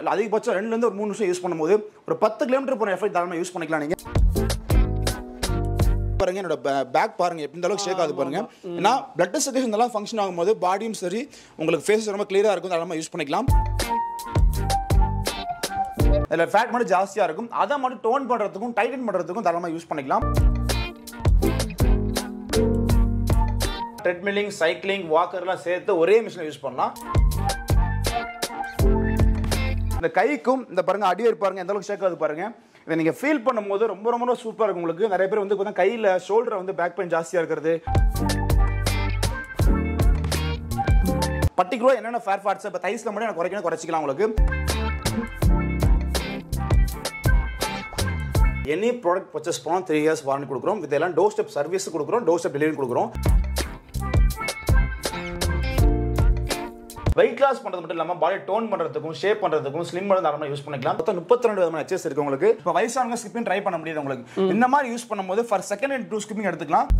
இல்லை அதிகபட்சம் ரெண்டுலேருந்து ஒரு மூணு நிமிஷம் யூஸ் பண்ணும்போது ஒரு பத்து கிலோமீட்டர் போகிற எஃபெக்ட் தாராளமாக யூஸ் பண்ணிக்கலாம் நீங்கள் பாருங்க என்னோட பேக் பாருங்க எப்படி இந்த அளவுக்கு ஷேக் ஆகுது பாருங்க ஏன்னா பிளட் சர்க்குலேஷன் இதெல்லாம் ஃபங்க்ஷன் ஆகும்போது பாடியும் சரி உங்களுக்கு ஃபேஸ் ரொம்ப கிளியராக இருக்கும் தாராளமாக யூஸ் பண்ணிக்கலாம் இதில் ஃபேட் மட்டும் ஜாஸ்தியாக இருக்கும் அதை மட்டும் டோன் பண்ணுறதுக்கும் டைட்டன் பண்ணுறதுக்கும் தாராளமாக யூஸ் பண்ணிக்கலாம் ட்ரெட்மில்லிங் சைக்கிளிங் வாக்கர்லாம் சேர்த்து ஒரே மிஷினை யூஸ் பண்ணலாம் இந்த கைக்கும் இந்த பாருங்க அடி பாருங்க எந்த அளவுக்கு ஷேக் ஆகுது பாருங்க இதை நீங்க ஃபீல் பண்ணும்போது ரொம்ப ரொம்ப ரொம்ப சூப்பரா இருக்கும் உங்களுக்கு நிறைய பேர் வந்து பார்த்தா கையில ஷோல்டர் வந்து பேக் பெயின் ஜாஸ்தியா இருக்கிறது பர்டிகுலர் என்னென்ன ஃபேர் பார்ட்ஸ் இப்போ தைஸ்ல மட்டும் எனக்கு குறைக்கணும் குறைச்சிக்கலாம் உங்களுக்கு எனி ப்ராடக்ட் பர்ச்சேஸ் பண்ணோம் த்ரீ இயர்ஸ் வாரண்டி கொடுக்குறோம் இதெல்லாம் டோர் ஸ்டெப் சர்வீஸ் கொடுக்குறோம் டோர் ஸ்டெப் டெலிவரி கொடுக்குறோம் வெயிட் லாஸ் பண்றது மட்டும் இல்லாம பாடி டோன் பண்றதுக்கும் ஷேப் பண்றதுக்கும் ஸ்லிம் பண்ண தாராளமா யூஸ் பண்ணிக்கலாம் மொத்தம் முப்பத்தி ரெண்டு விதமான எக்ஸஸ் இருக்கு உங்களுக்கு இப்போ வயசானவங்க ஸ்கிப்பிங் ட்ரை பண்ண முடியுது உங்களுக்கு இந்த மாதிரி யூஸ் பண்ணும்போது four second and two skipping எடுத்துக்கலாம்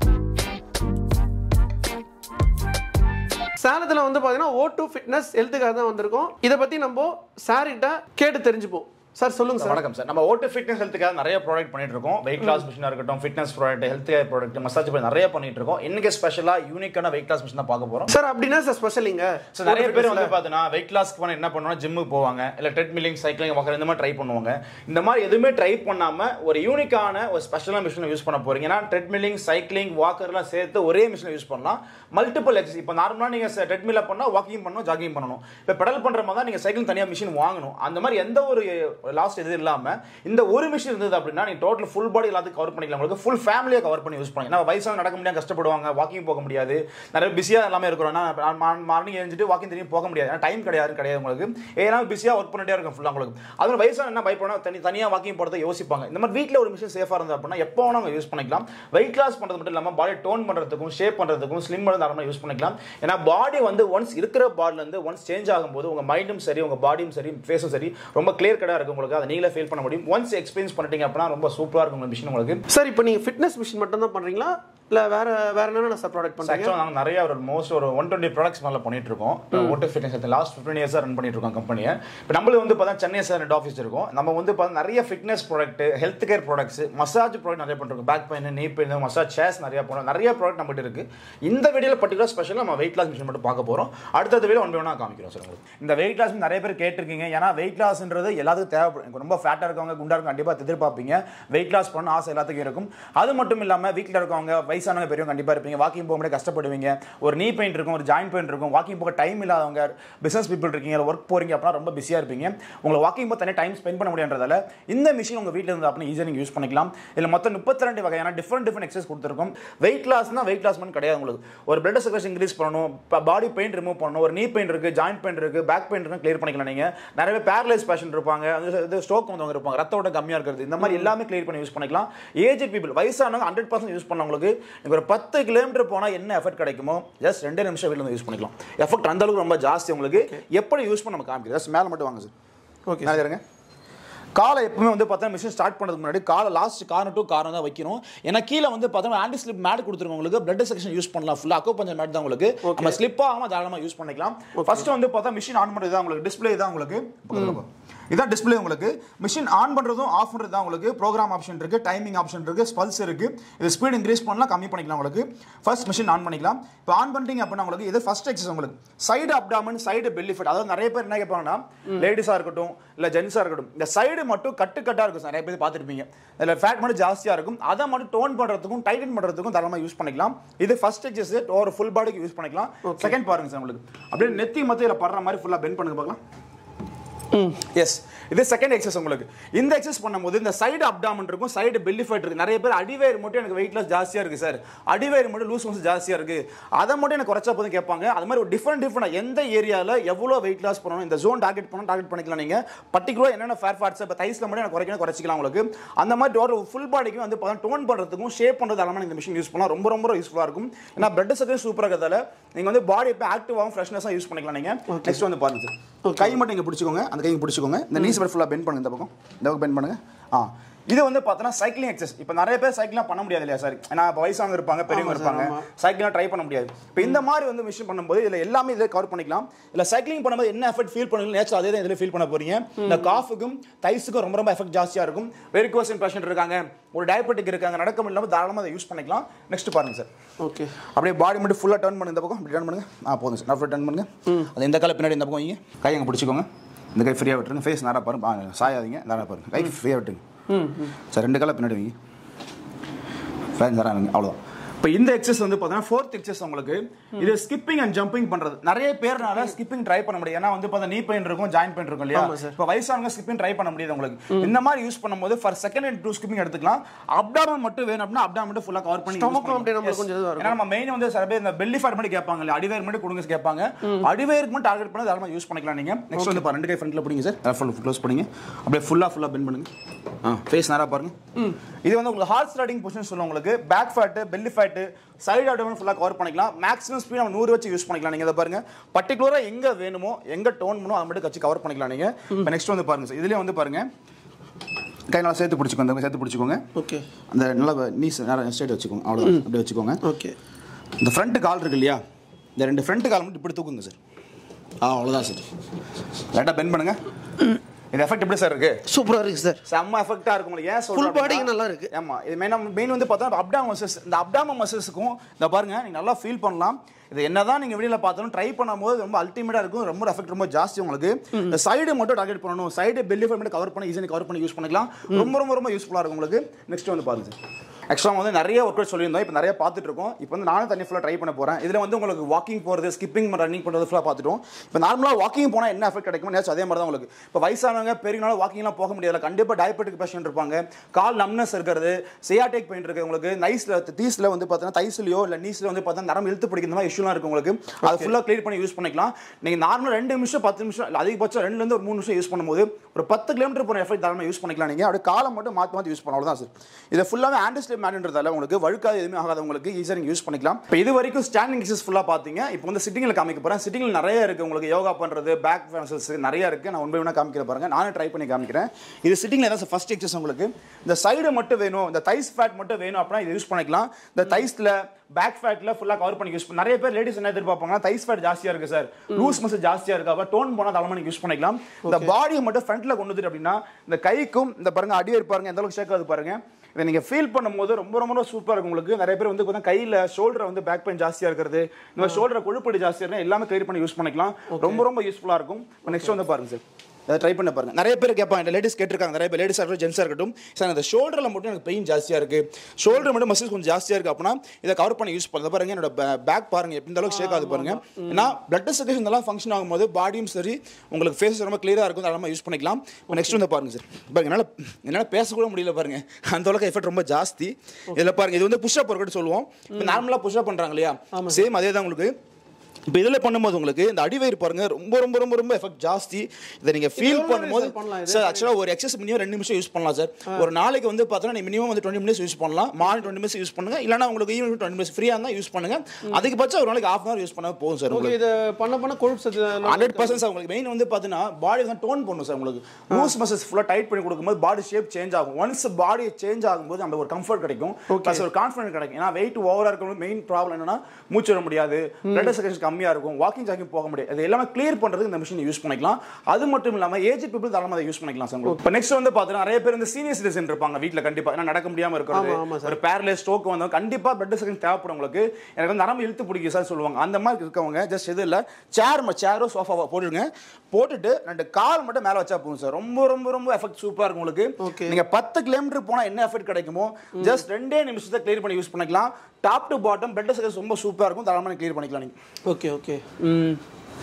சேலத்தில் வந்து பார்த்தீங்கன்னா ஓ டூ ஃபிட்னஸ் ஹெல்த்துக்காக தான் வந்திருக்கோம் இதை பற்றி நம்ம சார்கிட்ட கேட்டு தெரிஞ்சுப்போம் சார் சொல்லுங்க சார் வணக்கம் சார் நம்ம ஓட்டு ஃபிட்னஸ் ஹெல்த்துக்காக நிறைய ப்ராடக்ட் பண்ணிட்டு இருக்கோம் வெயிட் லாஸ் மிஷினா இருக்கட்டும் fitness product health care product massage நிறைய பண்ணிட்டு இருக்கோம் இன்னைக்கு ஸ்பெஷலா யூனிக்கான வெயிட் லாஸ் மிஷின் தான் பார்க்க போறோம் சார் அப்படின்னா சார் ஸ்பெஷலிங்க ஸோ நிறைய பேர் வந்து பார்த்தீங்கன்னா வெயிட் லாஸ்க்கு பண்ண என்ன பண்ணுவாங்க ஜிம்முக்கு போவாங்க இல்லை ட்ரெட்மில்லிங் சைக்கிளிங் வாக்கர் இந்த மாதிரி ட்ரை பண்ணுவாங்க இந்த மாதிரி எதுவுமே ட்ரை பண்ணாம ஒரு யூனிக்கான ஒரு ஸ்பெஷலான மிஷினை யூஸ் பண்ண போறீங்க ஏன்னா ட்ரெட்மில்லிங் சைக்கிளிங் வாக்கர்லாம் சேர்த்து ஒரே மிஷினை யூஸ் பண்ணலாம் மல்டிபிள் எக்ஸஸ் இப்போ நார்மலாக நீங்கள் ட்ரெட்மில்ல பண்ணால் வாக்கிங் பண்ணணும் ஜாகிங் பண்ணணும் இப்போ பெடல் பண்ணுற மாதிரி தான் நீங்கள் சைக்கிள் தனியாக மிஷின் வாங்கணும் அந்த மாதிரி எந்த ஒரு லாஸ்ட் இது இல்லாமல் இந்த ஒரு மிஷின் இருந்தது அப்படின்னா நீங்கள் டோட்டல் ஃபுல் பாடி எல்லாத்தையும் கவர் பண்ணிக்கலாம் உங்களுக்கு ஃபுல் ஃபேமிலியை கவர் பண்ணி யூஸ் பண்ணலாம் ஏன்னா வயசாக நடக்க முடியாது கஷ்டப்படுவாங்க வாக்கிங் போக முடியாது நிறைய பிஸியாக எல்லாமே இருக்கிறோம் மார்னிங் எழுந்துட்டு வாக்கிங் தெரியும் போக முடியாது ஏன்னா டைம் கிடையாது கிடையாது உங்களுக்கு ஏன்னா பிஸியாக ஒர்க் பண்ணிட்டே இருக்கும் ஃபுல்லாக உங்களுக்கு அதுவும் வயசாக என்ன பயப்படணும் தனி தனியாக வாக்கிங் போகிறத யோசிப்பாங்க இந்த மாதிரி வீட்டில் ஒரு மிஷின் சேஃபாக இருந்தது அப்படின்னா எப்போ வேணும் அவங்க யூஸ் பண்ணிக்கலாம் வெயிட் லாஸ் பண்ணுறது மட்டும் இல்லாமல் பாடி டோன் பண்ணுறதுக்கும் ஷேப் பண்ணுறதுக்கும் ஸ்லிம் பண்ண தாராளமாக யூஸ் பண்ணிக்கலாம் ஏன்னா பாடி வந்து ஒன்ஸ் இருக்கிற பாடிலேருந்து ஒன்ஸ் சேஞ்ச் ஆகும்போது உங்கள் மைண்டும் சரி உங்கள் பாடியும் சரி ஃபேஸும் சரி ரொம்ப கிளியர் கடாக இருக்கும் உங்களுக்கு அதை நீங்களே ஃபீல் பண்ண முடியும் ஒன்ஸ் எக்ஸ்பீரியன்ஸ் பண்ணிட்டீங்க அப்படின்னா ரொம்ப சூப்பராக இருக்கும் உங்கள் மிஷின் உங்களுக்கு சார் இப்போ நீங்கள் ஃபிட்னஸ் மிஷின் மட்டும் தான் பண்ணுறீங்களா இல்லை வேற வேற என்னென்ன சார் ப்ராடக்ட் பண்ணுறீங்க ஆக்சுவலாக நாங்கள் நிறைய ஒரு மோஸ்ட் ஒரு ஒன் டுவெண்ட்டி ப்ராடக்ட்ஸ் மேலே பண்ணிட்டு இருக்கோம் ஓட்டு ஃபிட்னஸ் லாஸ்ட் ஃபிஃப்டீன் இயர்ஸாக ரன் பண்ணிட்டு இருக்கோம் கம்பெனியை இப்போ நம்மளுக்கு வந்து பார்த்தா சென்னை சார் ரெண்டு ஆஃபீஸ் இருக்கும் நம்ம வந்து பார்த்தா நிறைய fitness product health care products massage product நிறைய பண்ணிருக்கோம் back pain knee pain massage chairs நிறைய போனோம் நிறைய ப்ராடக்ட் நம்மகிட்ட இருக்கு இந்த வீடியோவில் பர்டிகுலர் ஸ்பெஷலாக நம்ம வெயிட் லாஸ் மிஷின் மட்டும் பார்க்க போகிறோம் அடுத்த வீடியோ ஒன் பை ஒன்றா காமிக்கிறோம் சார் உங்களுக்கு இந்த வெயிட் லாஸ் நிறைய பேர் கேட்டிருக்கீங்க ஏன்னா வெயிட் லாஸ்ன்றது எல்லாத்துக்கும் தேவைப்படும் எனக்கு ரொம்ப ஃபேட்டாக இருக்கவங்க குண்டா இருக்கும் கண்டிப்பாக எதிர்பார்ப்பீங்க வெயிட் லாஸ் பண்ண ஆசை எல்லாத்துக்கும் இருக்கும் அது மட்டும் இல்லாமல் வீட்டில் இருக்கவங்க வயசானவங்க பெரியவங்க கண்டிப்பாக இருப்பீங்க வாக்கிங் போக முடியாது கஷ்டப்படுவீங்க ஒரு நீ பெயின் இருக்கும் ஒரு ஜாயின் பெயின் இருக்கும் வாக்கிங் போக டைம் இல்லாதவங்க பிசினஸ் பீப்பிள் இருக்கீங்க ஒர்க் போறீங்க அப்படின்னா ரொம்ப பிஸியாக இருப்பீங்க உங்களுக்கு வாக்கிங் போக தனியாக டைம் ஸ்பெண்ட் பண்ண முடியாததால இந்த மிஷின் உங்கள் வீட்டில் இருந்து அப்படின்னு ஈஸியாக நீங்கள் யூஸ் பண்ணிக்கலாம் இதில் மொத்தம் முப்பத்தி ரெண்டு வகையான டிஃப்ரெண்ட் டிஃப்ரெண்ட் எக்ஸசைஸ் கொடுத்துருக்கும் வெயிட் லாஸ்னா வெயிட் லாஸ் பண்ண கிடையாது உங்களுக்கு ஒரு பிளட் சர்க்குலேஷன் இன்க்ரீஸ் பண்ணணும் பாடி பெயின் ரிமூவ் பண்ணணும் ஒரு நீ பெயின் இருக்கு ஜாயின் பெயின் இருக்கு பேக் பெயின் இருக்கு கிளியர் பண்ணிக்கலாம் நீங்க நிறைய பேர் பேரலைஸ் பேஷன் இருப்பாங்க அது ஸ்ட்ரோக் வந்தவங்க இருப்பாங்க ரத்த ஓட்டம் கம்மியாக இருக்கிறது இந்த மாதிரி எல்லாமே கிளியர் பண்ணி யூஸ் பண்ணிக்கலாம் ஏஜ் பீப்பிள் வயசானவங்க ஹண்ட்ரட் பர்சன்ட் யூஸ் பண்ணவங்களுக்கு நீங்க ஒரு பத்து கிலோமீட்டர் போனால் என்ன எஃபெக்ட் கிடைக்குமோ ஜஸ்ட் ரெண்டே நிமிஷம் வீட்டில் வந்து யூஸ் பண்ணிக்கலாம் எஃபெக்ட் அந்த அளவுக்கு ரொம்ப ஜாஸ்தி உங்களுக்கு எப்படி யூஸ் பண்ண நம்ம காமிக்கிறோம் ஜஸ்ட் மேலே மட்டும் வாங்க சார் ஓகே மேலே இருங்க காலை எப்பவுமே வந்து பார்த்தா மிஷின் ஸ்டார்ட் பண்ணுறதுக்கு முன்னாடி காலை லாஸ்ட் கார்னர் டு கார்னர் தான் வைக்கணும் ஏன்னா கீழே வந்து பார்த்தா ஆன்டி ஸ்லிப் மேட் கொடுத்துருங்க உங்களுக்கு பிளட் செக்ஷன் யூஸ் பண்ணலாம் ஃபுல்லாக அக்கோ பஞ்சர் மேட் தான் உங்களுக்கு நம்ம ஸ்லிப் ஆகாமல் தாராளமாக யூஸ் பண்ணிக்கலாம் ஃபர்ஸ்ட் வந்து பார்த்தா மிஷின் ஆன் பண்ணுறது தான் உங்களுக்கு டிஸ்பிளே தான் உங்களுக்கு பக்கத்துல போ. இதான் டிஸ்பிளே உங்களுக்கு மிஷின் ஆன் பண்ணுறதும் ஆஃப் பண்ணுறது தான் உங்களுக்கு ப்ரோக்ராம் ஆப்ஷன் இருக்கு டைமிங் ஆப்ஷன் இருக்கு பல்ஸ் இருக்கு இது ஸ்பீட் இன்க்ரீஸ் பண்ணலாம் கம்மி பண்ணிக்கலாம் உங்களுக்கு ஃபர்ஸ்ட் மிஷின் ஆன் பண்ணிக்கலாம் இப்போ ஆன் பண்ணிட்டீங்க அப்படின்னா உங்களுக்கு இது ஃபர்ஸ்ட் எக்ஸஸ் உங்களுக்கு side abdomen side belly fat அதாவது நிறைய பேர் என்ன கேட்பாங்கன்னா லேடிஸாக இருக்கட்டும் இல்லை ஜென்ஸாக இருக்கட்டும் இந்த சைடு மட்டும் கட்டு கட்டாக இருக்கும் நிறைய பேர் பார்த்துருப்பீங்க இதில் ஃபேட் மட்டும் ஜாஸ்தியாக இருக்கும் அதை மட்டும் டோன் பண்ணுறதுக்கும் டைட்டன் பண்ணுறதுக்கும் தாராளமாக யூஸ் பண்ணிக்கலாம் இது ஃபர்ஸ்ட் எக்ஸஸ் ஒரு ஃபுல் பாடிக்கு யூஸ் பண்ணிக்கலாம் செகண்ட் பாருங்க சார் உங்களுக்கு அப்படியே நெத்தி மத்தியில் படுற மாதிரி ஃபுல்லாக பெண்ட் பண்ணுங்க பார்க்கலாம் எஸ் இது செகண்ட் எக்ஸஸ் உங்களுக்கு இந்த எக்ஸஸ் பண்ணும்போது இந்த சைடு அப்டாமன் இருக்கும் சைடு பெல்லி ஃபைட் இருக்கு நிறைய பேர் அடிவயிறு மட்டும் எனக்கு வெயிட் லாஸ் ஜாஸ்தியா இருக்கு சார் அடிவயிறு மட்டும் லூஸ் மோஷன் ஜாஸ்தியா இருக்கு அதை மட்டும் எனக்கு குறைச்சா போதும் கேட்பாங்க அது மாதிரி ஒரு டிஃப்ரெண்ட் டிஃப்ரெண்ட் எந்த ஏரியால எவ்வளோ வெயிட் லாஸ் பண்ணணும் இந்த ஜோன் டார்கெட் பண்ணணும் டார்கெட் பண்ணிக்கலாம் நீங்க பர்டிகுலர் என்னென்ன ஃபேர் பார்ட்ஸ் இப்போ தைஸ்ல மட்டும் எனக்கு குறைக்கணும் குறைச்சிக்கலாம் உங்களுக்கு அந்த மாதிரி ஒரு ஃபுல் பாடிக்கு வந்து டோன் பண்றதுக்கும் ஷேப் பண்றது எல்லாமே இந்த மிஷின் யூஸ் பண்ணலாம் ரொம்ப ரொம்ப யூஸ்ஃபுல்லா இருக்கும் ஏன்னா பிளட் சர்க்கரை சூப்பராக இருக்கிறதால நீங்க வந்து பாடி இப்போ ஆக்டிவாகவும் ஃப்ரெஷ்னஸாக யூஸ் பண்ணிக்கலாம் நீங்க நெக்ஸ்ட் வந்து பாருங்க சார் கை மட்டும் இங்கே பிடிச்சிக்கோங்க அந்த கை பிடிச்சிக்கோங்க இந்த நீஸ் மட்டும் ஃபுல்லாக பெண்ட் பண்ணுங்க இந்த பக்கம் இந்த பக்கம் பெண்ட் பண்ணுங்க ஆ இது வந்து பார்த்தோன்னா சைக்கிளிங் எக்ஸஸ் இப்போ நிறைய பேர் சைக்கிளாக பண்ண முடியாது இல்லையா சார் ஏன்னா இப்போ வயசானவங்க இருப்பாங்க பெரியவங்க ஆமா sir, இருப்பாங்க ஆமா. சைக்கிளாக ட்ரை பண்ண முடியாது இப்போ இந்த மாதிரி வந்து மிஷின் பண்ணும்போது இதில் எல்லாமே இதில் கவர் பண்ணிக்கலாம் இல்லை சைக்கிளிங் பண்ணும்போது என்ன எஃபெக்ட் ஃபீல் பண்ணுங்க நேச்சர் அதே தான் இதில் ஃபீல் பண்ண போறீங்க இந்த காஃபுக்கும் தைஸுக்கும் ரொம்ப ரொம்ப எஃபெக்ட் ஜாஸ்தியாக இருக்கும் வெரிகோசன் பேஷண்ட் இருக்காங்க ஒரு டயபெட்டிக் இருக்காங்க நடக்க முடியாமல் தாராளமாக அதை யூஸ் பண்ணிக்கலாம் நெக்ஸ்ட் பாருங்க சார் ஓகே அப்படியே பாடி மட்டும் ஃபுல்லாக டர்ன் பண்ணுங்க இந்த பக்கம் இப்படி டர்ன் பண்ணுங்க ஆ போதும் சார் நான் டர்ன் பண்ணுங்க அது இந்த கால பின்னாடி இந்த பக்கம் வைங்க கை அங்கே பிடிச்சிக்கோங்க இந்த கை ஃப்ரீயாக விட்டுருங்க ஃபேஸ் நேராக பாருங்க ஆ, சாயாதீங்க நேராக பாருங்க கை ஃப்ரீயாக விட்டுருங்க ம் சார் ரெண்டு கால பின்னாடி வைங்க ஃபேன் நேராக வைங்க அவ்வளோதான் இப்போ இந்த எக்ஸஸ் வந்து பார்த்தீங்கன்னா ஃபோர்த் எக்ஸஸ் உங்களுக்கு இது ஸ்கிப்பிங் அண்ட் ஜம்பிங் பண்றது நிறைய பேர்னால ஸ்கிப்பிங் ட்ரை பண்ண முடியும் ஏன்னா வந்து பார்த்தா நீ பெயின் இருக்கும் ஜாயின் பெயின் இருக்கும் இல்லையா ஆமா sir. இப்போ வயசானவங்க ஸ்கிப்பிங் ட்ரை பண்ண முடியாது உங்களுக்கு இந்த மாதிரி யூஸ் பண்ணும்போது four second and two skipping எடுத்துக்கலாம் அப்டாமன் மட்டும் வேணும் அப்படின்னா அப்டாமன் மட்டும் ஃபுல்லாக கவர் பண்ணி use Stomach பண்ணிக்கலாம். அப்படியே நம்மளுக்கு Yes. கொஞ்சம் இதுவா இருக்கும். ஏன்னா நம்ம மெயின் வந்து சில பேர் இந்த பெல்லி ஃபேட் மட்டும் கேட்பாங்க இல்லையா அடிவேர் மட்டும் கொடுங்க கேட்பாங்க அடிவேருக்கு மட்டும் டார்கெட் பண்ணி தாராளமாக யூஸ் பண்ணிக்கலாம் நீங்க நெக்ஸ்ட் வந்து பாருங்க, ரெண்டு கை ஃப்ரண்ட்ல பிடிங்க சார் ஃபுல் க்ளோஸ் பண்ணுங்க அப்படியே ஃபுல்லா ஃபுல்லா பெண்ட் பண்ணுங்க ஆ ஃபேஸ் நேரா பாருங்க இது வந்து உங்களுக்கு ஹார்ஸ் ரைடிங் பொசிஷன் சொல்லுவோம் உங்களுக்கு back fat belly fat side abdomen ஃபுல்லா கவர் பண்ணிக்கலாம் மேக்ஸிமம் ஸ்பீட் நம்ம நூறு வச்சு யூஸ் பண்ணிக்கலாம் நீங்க இதை பாருங்க பர்டிகுலரா எங்க வேணுமோ எங்க டோன் வேணுமோ அதை மட்டும் கட்சி கவர் பண்ணிக்கலாம் நீங்க இப்போ நெக்ஸ்ட் வந்து பாருங்க சார் இதுலயே வந்து பாருங்க கை நல்லா சேர்த்து பிடிச்சிக்கோங்க இந்த சேர்த்து பிடிச்சிக்கோங்க ஓகே அந்த நல்லா நீஸ் நேரம் ஸ்ட்ரைட் வச்சுக்கோங்க அவ்வளோதான் அப்படியே வச்சுக்கோங்க ஓகே இந்த ஃப்ரண்ட் கால் இருக்கு இல்லையா இந்த ரெண்டு ஃப்ரண்ட் கால் மட்டும் இப்படி தூக்குங்க சார் ஆ அவ்வளோதான் சார் லைட்டாக பெண்ட் பண்ணுங்க இது எஃபெக்ட் எப்படி சார் இருக்கு சூப்பரா இருக்கு சார் செம்ம எஃபெக்டா இருக்கும் உங்களுக்கு ஏன் Full body க்கு நல்லா இருக்கு. ஆமா இது மெயின் மெயின் வந்து பார்த்தா அப்டாம் மசில்ஸ் இந்த அப்டாம மசில்ஸுக்கும் இந்த பாருங்க நீங்க நல்லா ஃபீல் பண்ணலாம் இது என்னதான் நீங்க வெளியில பார்த்தாலும் ட்ரை பண்ணும்போது ரொம்ப அல்டிமேட்டா இருக்கும் ரொம்ப எஃபெக்ட் ரொம்ப ஜாஸ்தி உங்களுக்கு இந்த சைடு மட்டும் டார்கெட் பண்ணணும் சைடு பெல்லி மட்டும் கவர் பண்ணி ஈஸியாக கவர் பண்ணி யூஸ் பண்ணிக்கலாம் ரொம்ப ரொம்ப ரொம்ப யூஸ்ஃபுல்லா இருக்கும் உங்களுக்கு நெக்ஸ்ட் வந்து பாருங்க சார் ஆக்சுவலாக வந்து நிறைய ஒர்க் அவுட் சொல்லியிருந்தோம் இப்போ நிறைய பார்த்துட்டு இருக்கோம் இப்போ வந்து நானும் தண்ணி ஃபுல்லாக ட்ரை பண்ண போகிறேன் இதில் வந்து உங்களுக்கு வாக்கிங் போகிறது ஸ்கிப்பிங் ரன்னிங் பண்ணுறது ஃபுல்லாக பார்த்துட்டோம் இப்போ நார்மலாக வாக்கிங் போனால் என்ன எஃபெக்ட் கிடைக்கும் நேச்சு அதே மாதிரி தான் உங்களுக்கு இப்போ வயசானவங்க பெரியனால வாக்கிங்லாம் போக முடியாது கண்டிப்பாக டயபெட்டிக் பேஷண்ட் இருப்பாங்க கால் நம்னஸ் இருக்கிறது சியாட்டிக் பெயின் இருக்கு உங்களுக்கு நைஸில் தீஸில் வந்து பார்த்தீங்கன்னா தைஸ்லையோ இல்லை நீஸில் வந்து பார்த்தீங்கன்னா நரம் இழுத்து பிடிக்கிற மாதிரி இஷ்யூலாம் இருக்கு உங்களுக்கு அதை ஃபுல்லாக க்ளியர் பண்ணி யூஸ் பண்ணிக்கலாம் நீங்கள் நார்மலாக ரெண்டு நிமிஷம் பத்து நிமிஷம் இல்லை அதிகபட்சம் ரெண்டுலேருந்து ஒரு மூணு நிமிஷம் யூஸ் பண்ணும்போது ஒரு பத்து கிலோமீட்டர் போன எஃபெக்ட் தாராளமாக யூஸ் பண்ணிக்கலாம் நீங்கள் அப்படியே காலம் மட்டும் மாற்றி மாற்றி யூஸ் பண்ணலாம் அவ்வளோதான் சார் இதை ஃபுல்லாகவே ஆண்டிஸ்லிப் மேட்ன்றதால உங்களுக்கு வழுக்காது எதுவுமே ஆகாது உங்களுக்கு ஈஸியாக நீங்கள் யூஸ் பண்ணிக்கலாம் இப்போ இது வரைக்கும் ஸ்டாண்டிங் எக்ஸஸ் ஃபுல்லாக பார்த்தீங்க இப்போ வந்து சிட்டிங்கில் காமிக்க போகிறேன் சிட்டிங்கில் நிறைய இருக்குது உங்களுக்கு யோகா பண்ணுறது பேக் மசில்ஸ் நிறைய இருக்குது நான் ஒன் பை ஒன்றா காமிக்கிற பாருங்க நானே ட்ரை பண்ணி காமிக்கிறேன் இது சிட்டிங்கில் ஏதாவது ஃபர்ஸ்ட் எக்ஸஸ் உங்களுக்கு இந்த சைடு மட்டும் வேணும் இந்த தைஸ் ஃபேட் மட்டும் வேணும் அப்படின்னா இது யூஸ் பண்ணிக்கலாம் இந்த தைஸில் பேக் ஃபேட்ல ஃபுல்லா கவர் பண்ணி யூஸ் பண்ண நிறைய பேர் லேடிஸ் என்ன எதிர்பார்ப்பாங்கன்னா தைஸ் ஃபேட் ஜாஸ்தியா இருக்கு சார் லூஸ் மசில் ஜாஸ்தியா இருக்கு அப்ப டோன் போனா தலைமை நீங்க யூஸ் பண்ணிக்கலாம் இந்த பாடியை மட்டும் ஃப்ரண்ட்ல கொண்டு வந்துட்டு அப்படின்னா இந்த கைக்கும் இந்த பாருங்க அடியே பாருங்க எந்த அளவுக்கு ஷேக் ஆகுது பாருங்க இதை நீங்க ஃபீல் பண்ணும்போது ரொம்ப ரொம்ப ரொம்ப சூப்பரா இருக்கும் உங்களுக்கு நிறைய பேர் வந்து பார்த்தா கையில ஷோல்டர் வந்து பேக் பெயின் ஜாஸ்தியா இருக்கிறது இந்த ஷோல்டர் கொழுப்படி ஜாஸ்தியா இருக்கு எல்லாமே கிளியர் பண்ணி யூஸ் பண்ணிக்கலாம் ரொம்ப ரொம்ப யூஸ்ஃபுல்லா இருக்கும் நெக்ஸ்ட் வந்து பாருங்க சார் அதை ட்ரை பண்ண பாருங்க நிறைய பேர் கேட்பாங்க லேடிஸ் கேட்டிருக்காங்க நிறைய பேர் லேடிஸாக இருக்கட்டும் ஜென்ஸாக இருக்கட்டும் சார் அந்த ஷோல்டரில் மட்டும் எனக்கு பெயின் ஜாஸ்தியாக இருக்கு ஷோல்டர் மட்டும் மசில்ஸ் கொஞ்சம் ஜாஸ்தியாக இருக்கு அப்படின்னா இதை கவர் பண்ணி யூஸ் பண்ணுறது பாருங்க என்னோட பேக் பாருங்க எப்படி இந்த அளவுக்கு ஷேக் ஆகுது பாருங்க ஏன்னா பிளட் சர்க்குலேஷன் இதெல்லாம் ஃபங்க்ஷன் ஆகும்போது பாடியும் சரி உங்களுக்கு ஃபேஸ் ரொம்ப கிளியராக இருக்கும் அதெல்லாம் யூஸ் பண்ணிக்கலாம் நெக்ஸ்ட் வந்து பாருங்க சார் பாருங்க என்னால் என்னால் பேசக்கூட முடியல பாருங்க அந்த அளவுக்கு எஃபெக்ட் ரொம்ப ஜாஸ்தி இதில் பாருங்க இது வந்து புஷ்அப் ஒர்க் சொல்லுவோம் இப்போ நார்மலாக புஷ்அப் பண்ணுறாங்க இல்லையா சேம் அதே தான் உங்களுக்கு இப்போ இதில் பண்ணும்போது உங்களுக்கு இந்த அடிவயிறு பாருங்க ரொம்ப ரொம்ப ரொம்ப ரொம்ப எஃபெக்ட் ஜாஸ்தி இதை நீங்கள் ஃபீல் எவ்வளவு பண்ணும்போது நேரம் பண்ணலாம் இது? சார் ஆக்சுவலாக ஒரு எக்ஸஸ் மினிமம் ரெண்டு நிமிஷம் யூஸ் பண்ணலாம் சார் ஒரு நாளைக்கு வந்து பார்த்தோன்னா நீ மினிமம் வந்து டுவெண்ட்டி மினிட்ஸ் யூஸ் பண்ணலாம் மார்னிங் டுவெண்ட்டி மினிட்ஸ் யூஸ் பண்ணுங்க இல்லைனா உங்களுக்கு ஈவினிங் டுவெண்ட்டி மினிட்ஸ் ஃப்ரீயாக இருந்தால் யூஸ் பண்ணுங்க அதிகபட்சம் ஒரு நாளைக்கு ஆஃப் அன் யூஸ் பண்ணால் போதும் சார் ஓகே உங்களுக்கு இத பண்ண பண்ண கொழுப்பு சத்து ஹண்ட்ரட் பர்சன்ட் உங்களுக்கு மெயின் வந்து பார்த்தீங்கன்னா பாடி வந்து டோன் பண்ணும் சார் உங்களுக்கு லூஸ் மசில்ஸ் ஃபுல்லாக டைட் பண்ணி கொடுக்கும்போது பாடி ஷேப் சேஞ்ச் ஆகும் ஒன்ஸ் பாடி சேஞ்ச் ஆகும்போது நம்ம ஒரு கம்ஃபர்ட் கிடைக்கும் ப்ளஸ் ஒரு கான்ஃபிடன்ட் கிடைக்கும் ஏன்னா வெயிட் ஓவராக இருக்கணும் மெயின் ப்ராப்ளம் என்னன்னா மூச்சு விட முடியாது பிளட் சர்க்குலேஷன் கம்மியாக இருக்கும் வாக்கிங் ஜாக்கிங் போக முடியாது அது எல்லாமே கிளியர் பண்ணுறதுக்கு இந்த மிஷின் யூஸ் பண்ணிக்கலாம் அது மட்டும் இல்லாமல் ஏஜ் பீப்புள் தாராளமாக அதை யூஸ் பண்ணிக்கலாம் சார் உங்களுக்கு இப்போ நெக்ஸ்ட் வந்து பார்த்தீங்கன்னா நிறைய பேர் வந்து சீனியர் சிட்டிசன் இருப்பாங்க வீட்டில் கண்டிப்பாக ஏன்னா நடக்க முடியாமல் இருக்கிறது ஆமா, ஆமா ஒரு பேரலைஸ் ஸ்ட்ரோக் வந்தவங்க கண்டிப்பாக பிளட் சர்க்குலேஷன் தேவைப்படும் உங்களுக்கு எனக்கு வந்து நரம்பு இழுத்து பிடிக்கும் சார் சொல்லுவாங்க அந்த மாதிரி இருக்கவங்க ஜஸ்ட் இது இல்லை சேர் சேரோ சோஃபாவோ போட்டுருங்க போட்டுட்டு ரெண்டு கால் மட்டும் மேலே வச்சா போதும் சார் ரொம்ப ரொம்ப ரொம்ப எஃபெக்ட் சூப்பராக இருக்கும் உங்களுக்கு Okay. நீங்க பத்து கிலோமீட்டர் போனா என்ன எஃபெக்ட் கிடைக்குமோ ஜஸ்ட் ரெண்டே நிமிஷத்தை கிளியர் பண்ணி யூஸ் பண்ணிக்கலாம் டாப் டு பாட்டம் பெட் சர்க்கஸ் ரொம்ப சூப்பரா இருக்கும் தாராளமாக கிளியர் பண்ணிக்கலாம் நீங்க ஓகே ஓகே ம்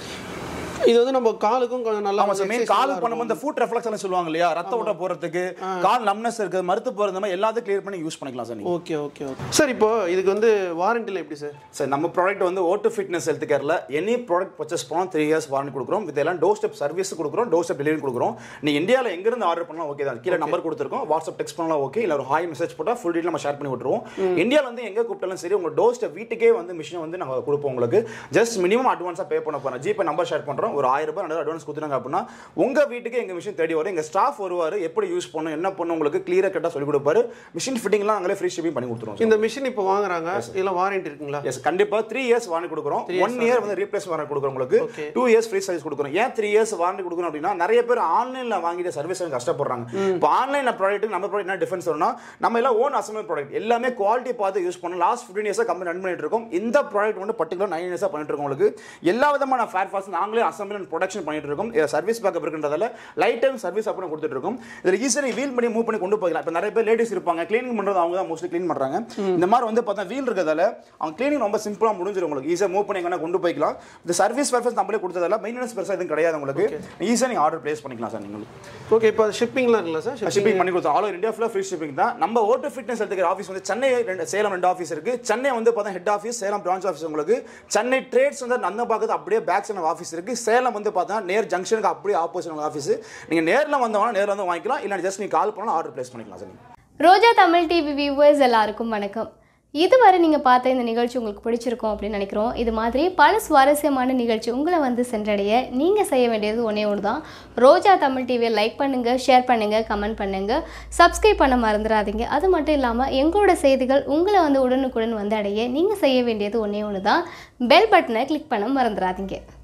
இது வந்து நம்ம காலுக்கும் கொஞ்சம் நல்லா ஆமா சார் வந்து மெயின் exercise கால் நல்லா பண்ணும்போது இந்த ஃபுட் ரெஃப்ளெக்ஷன் சொல்லுவாங்க இல்லையா ரத்த ஓட்ட போறதுக்கு கால் நம்னஸ் இருக்கு மருத்து போறது இந்த மாதிரி எல்லாத்தையும் கிளியர் பண்ணி யூஸ் பண்ணிக்கலாம் சார் நீங்க ஓகே ஓகே ஓகே சார் இப்போ இதுக்கு வந்து வாரண்டில எப்படி சார் சார் நம்ம ப்ராடக்ட் வந்து ஓட்டு ஃபிட்னஸ் ஹெல்த் கேர்ல எனி ப்ராடக்ட் பர்ச்சேஸ் பண்ணோம் த்ரீ இயர்ஸ் வாரண்டி கொடுக்குறோம் இதெல்லாம் டோர் ஸ்டெப் சர்வீஸ் கொடுக்குறோம் டோர் ஸ்டெப் டெலிவரி கொடுக்குறோம் நீ இந்தியாவில் எங்கிருந்து ஆர்டர் பண்ணலாம் ஓகே தான் கீழே நம்பர் கொடுத்துருக்கோம் வாட்ஸ்அப் டெக்ஸ்ட் பண்ணலாம் ஓகே இல்லை ஒரு ஹாய் மெசேஜ் போட்டால் ஃபுல் டீட்டெயில் நம்ம ஷேர் பண்ணி விட்டுருவோம் இந்தியாவில் வந்து எங்கே கூப்பிட்டாலும் சரி உங்க டோர் ஸ்டெப் வீட்டுக்கே வந்து மிஷின் வந்து நாங்கள் கொடுப்போம் உங்களுக்கு ஜஸ்ட் மினிமம் அட்வான்ஸாக பே பண்ண போகிறோம் ஜிபே நம்பர் ஷேர் பண்ணுறோம் ஒரு ஆயிரம் ரூபாய் ரெண்டாயிரம் அட்வான்ஸ் கொடுத்துறாங்க அப்படின்னா உங்க வீட்டுக்கு எங்க மிஷின் தேடி வரும் எங்க ஸ்டாஃப் வருவார் எப்படி யூஸ் பண்ணணும் என்ன பண்ணணும் உங்களுக்கு கிளியரா கரெக்டாக சொல்லி கொடுப்பாரு மிஷின் ஃபிட்டிங்லாம் நாங்களே ஃப்ரீ ஷிப்பிங் பண்ணி கொடுத்துருவோம் இந்த மிஷின் இப்போ வாங்குறாங்க இல்ல வாரண்டி இருக்குங்களா எஸ் கண்டிப்பா த்ரீ இயர்ஸ் வாரண்டி கொடுக்குறோம் ஒன் இயர் வந்து ரீப்ளேஸ் வாரண்டி கொடுக்குறோம் உங்களுக்கு Okay. Two years free service கொடுக்குறோம் ஏன் த்ரீ இயர்ஸ் வாரண்டி கொடுக்கணும் அப்படின்னா நிறைய பேர் ஆன்லைன்ல வாங்கிட்டு சர்வீஸ் கஷ்டப்படுறாங்க இப்போ ஆன்லைன்ல ப்ராடக்ட் நம்ம ப்ராடக்ட் என்ன டிஃபரன்ஸ் வரும்னா நம்ம எல்லாம் ஓன் அசம்பிள் ப்ராடக்ட் எல்லாமே குவாலிட்டி பார்த்து யூஸ் பண்ணோம் லாஸ்ட் ஃபிஃப்டின் இயர்ஸாக கம்பெனி ரன் பண்ணிட்டு இருக்கோம் இந்த ப்ராடக்ட் வந்து பர்டிகுலர் நைன் இயர்ஸாக பண்ணிட்டு இருக்கோம் உங்களுக்கு எல்லா விதமான ஃபேர் ஃபாஸ்ட் நாங்களே அசம்பிள் அண்ட் ப்ரொடக்ஷன் பண்ணிட்டு இருக்கோம் இதில் சர்வீஸ் பேக்கப் இருக்குன்றதால லைட் டைம் சர்வீஸ் அப்படின்னு கொடுத்துட்டு இருக்கோம் இதில் ஈஸியாக வீல் பண்ணி மூவ் பண்ணி கொண்டு போகலாம் இப்போ நிறைய பேர் லேடிஸ் இருப்பாங்க க்ளீனிங் பண்ணுறது அவங்க தான் மோஸ்ட்லி க்ளீன் பண்ணுறாங்க இந்த மாதிரி வந்து பார்த்தா வீல் இருக்கிறதால அவங்க க்ளீனிங் ரொம்ப சிம்பிளாக முடிஞ்சிடும் உங்களுக்கு ஈஸியாக மூவ் பண்ணி எங்கன்னா கொண்டு போய்க்கலாம் இந்த சர்வீஸ் பர்பஸ் நம்மளே கொடுத்ததால மெயின்டெனன்ஸ் பெருசாக எதுவும் கிடையாது உங்களுக்கு ஈஸியாக நீங்கள் ஆர்டர் பிளேஸ் பண்ணிக்கலாம் சார் நீங்கள் ஓகே இப்போ ஷிப்பிங்லாம் இருக்குல்ல சார் ஷிப்பிங் பண்ணி கொடுத்தோம் ஆல் ஓவர் இந்தியா ஃபுல்லாக ஃப்ரீ ஷிப்பிங் தான் நம்ம ஓட்டோ ஃபிட்னஸ் எடுத்துக்கிற ஆஃபீஸ் வந்து சென்னை ரெண்டு சேலம் ரெண்டு ஆஃபீஸ் இருக்கு சென்னை வந்து பார்த்தா head office Salem branch office உங்களுக்கு சென்னை ட்ரேட்ஸ் வந்து நந்த பார்க்கறது அப்படியே பேக் சைடு ஆஃபீஸ் இருக்கு சேலம் வந்து பார்த்தா நேர் ஜங்ஷனுக்கு அப்படியே ஆப்போசிட் ஆஃபீஸ் நீங்க நேரில் வந்தவங்க நேரில் வந்து வாங்கிக்கலாம் இல்லை ஜஸ்ட் நீங்க கால் பண்ணாலும் ஆர்டர் பிளேஸ் பண்ணிக்கலாம் சார் நீங்க ரோஜா தமிழ் டிவி வியூவர்ஸ் எல்லாருக்கும் வணக்கம் இதுவரை நீங்கள் பார்த்த இந்த நிகழ்ச்சி உங்களுக்கு பிடிச்சிருக்கும் அப்படின்னு நினைக்கிறோம் இது மாதிரி பல சுவாரஸ்யமான நிகழ்ச்சி உங்களை வந்து சென்றடைய நீங்கள் செய்ய வேண்டியது ஒன்றே ஒன்று தான் ரோஜா தமிழ் டிவியை லைக் பண்ணுங்கள் ஷேர் பண்ணுங்கள் கமெண்ட் பண்ணுங்கள் சப்ஸ்கிரைப் பண்ண மறந்துடாதீங்க அது மட்டும் இல்லாமல் எங்களோட செய்திகள் உங்களை வந்து உடனுக்குடன் வந்து அடைய நீங்கள் செய்ய வேண்டியது ஒன்றே ஒன்று தான் பெல் பட்டனை கிளிக் பண்ண மறந்துடாதீங்க